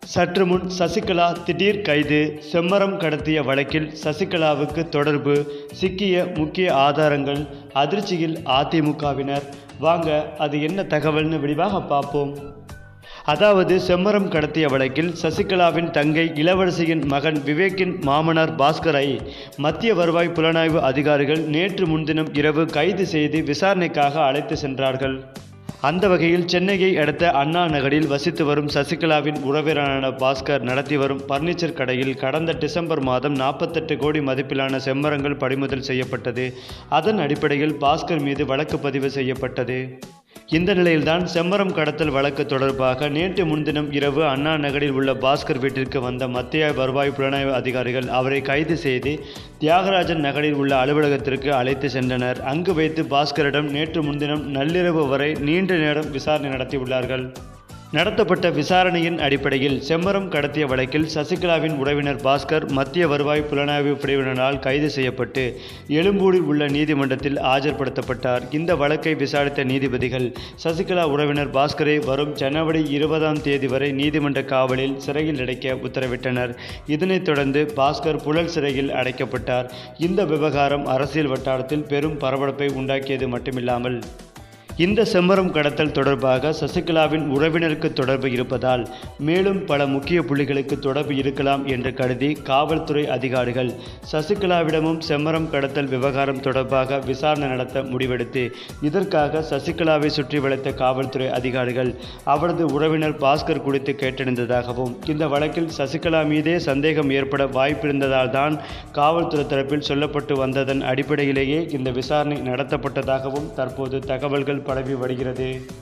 சற்று முன் சசிகலா திடீர் கைது செம்மரம் கடத்திய வழக்கில் சசிகலாவுக்கு தொடர்பு சிக்கிய முக்கிய ஆதாரங்கள் அதிர்ச்சியில் அதிமுகவினர் வாங்க அது என்ன தகவல்னு விரிவாக பார்ப்போம் அதாவது செம்மரம் கடத்திய வழக்கில் சசிகலாவின் தங்கை இளவரசியின் மகன் விவேக்கின் மாமனார் பாஸ்கரை மத்திய வருவாய் புலனாய்வு அதிகாரிகள் நேற்று முன்தினம் இரவு கைது செய்து விசாரணைக்காக அழைத்து சென்றார்கள் அந்த வகையில் சென்னையை அடுத்த அண்ணா நகரில் வசித்து வரும் சசிகலாவின் உறவினரான பாஸ்கர் நடத்தி வரும் பர்னிச்சர் கடையில் கடந்த டிசம்பர் மாதம் நாற்பத்தெட்டு கோடி மதிப்பிலான செம்மரங்கள் பறிமுதல் செய்யப்பட்டது அதன் அடிப்படையில் பாஸ்கர் மீது வழக்கு பதிவு செய்யப்பட்டது இந்த நிலையில்தான் செம்மரம் கடத்தல் வழக்கு தொடர்பாக நேற்று முன்தினம் இரவு அண்ணா நகரில் உள்ள பாஸ்கர் வீட்டிற்கு வந்த மத்திய வருவாய் புலனாய்வு அதிகாரிகள் அவரை கைது செய்து தியாகராஜன் நகரில் உள்ள அலுவலகத்திற்கு அழைத்து சென்றனர் அங்கு வைத்து பாஸ்கரிடம் நேற்று முன்தினம் நள்ளிரவு வரை நீண்ட நேரம் விசாரணை நடத்தியுள்ளார்கள் நடத்தப்பட்ட விசாரணையின் அடிப்படையில் செம்மரம் கடத்திய வழக்கில் சசிகலாவின் உறவினர் பாஸ்கர் மத்திய வருவாய் புலனாய்வு பிரிவினரால் கைது செய்யப்பட்டு எழும்பூரில் உள்ள நீதிமன்றத்தில் ஆஜர்படுத்தப்பட்டார் இந்த வழக்கை விசாரித்த நீதிபதிகள் சசிகலா உறவினர் பாஸ்கரை வரும் ஜனவரி இருபதாம் தேதி வரை நீதிமன்ற காவலில் சிறையில் அடைக்க உத்தரவிட்டனர் இதனைத் தொடர்ந்து பாஸ்கர் புழல் சிறையில் அடைக்கப்பட்டார் இந்த விவகாரம் அரசியல் வட்டாரத்தில் பெரும் பரபரப்பை உண்டாக்கியது மட்டுமில்லாமல் இந்த செம்மரம் கடத்தல் தொடர்பாக சசிகலாவின் உறவினருக்கு தொடர்பு இருப்பதால் மேலும் பல முக்கிய புள்ளிகளுக்கு தொடர்பு இருக்கலாம் என்று கருதி காவல்துறை அதிகாரிகள் சசிகலாவிடமும் செம்மரம் கடத்தல் விவகாரம் தொடர்பாக விசாரணை நடத்த முடிவெடுத்து இதற்காக சசிகலாவை சுற்றி வளைத்த காவல்துறை அதிகாரிகள் அவரது உறவினர் பாஸ்கர் குறித்து கேட்டறிந்ததாகவும் இந்த வழக்கில் சசிகலா மீதே சந்தேகம் ஏற்பட வாய்ப்பிருந்ததால் தான் காவல்துறை தரப்பில் சொல்லப்பட்டு வந்ததன் அடிப்படையிலேயே இந்த விசாரணை நடத்தப்பட்டதாகவும் தற்போது தகவல்கள் பரவி வருகிறது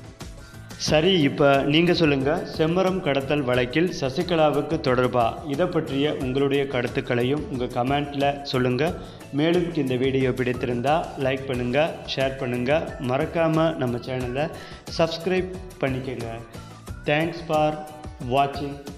சரி இப்போ நீங்கள் சொல்லுங்கள் செம்மரம் கடத்தல் வழக்கில் சசிகலாவுக்கு தொடர்பா இதை பற்றிய உங்களுடைய கருத்துக்களையும் உங்கள் கமெண்ட்டில் சொல்லுங்கள் மேலும் இந்த வீடியோ பிடித்திருந்தால் லைக் பண்ணுங்கள் ஷேர் பண்ணுங்கள் மறக்காமல் நம்ம சேனலை சப்ஸ்கிரைப் பண்ணிக்கோங்க தேங்க்ஸ் ஃபார் வாட்சிங்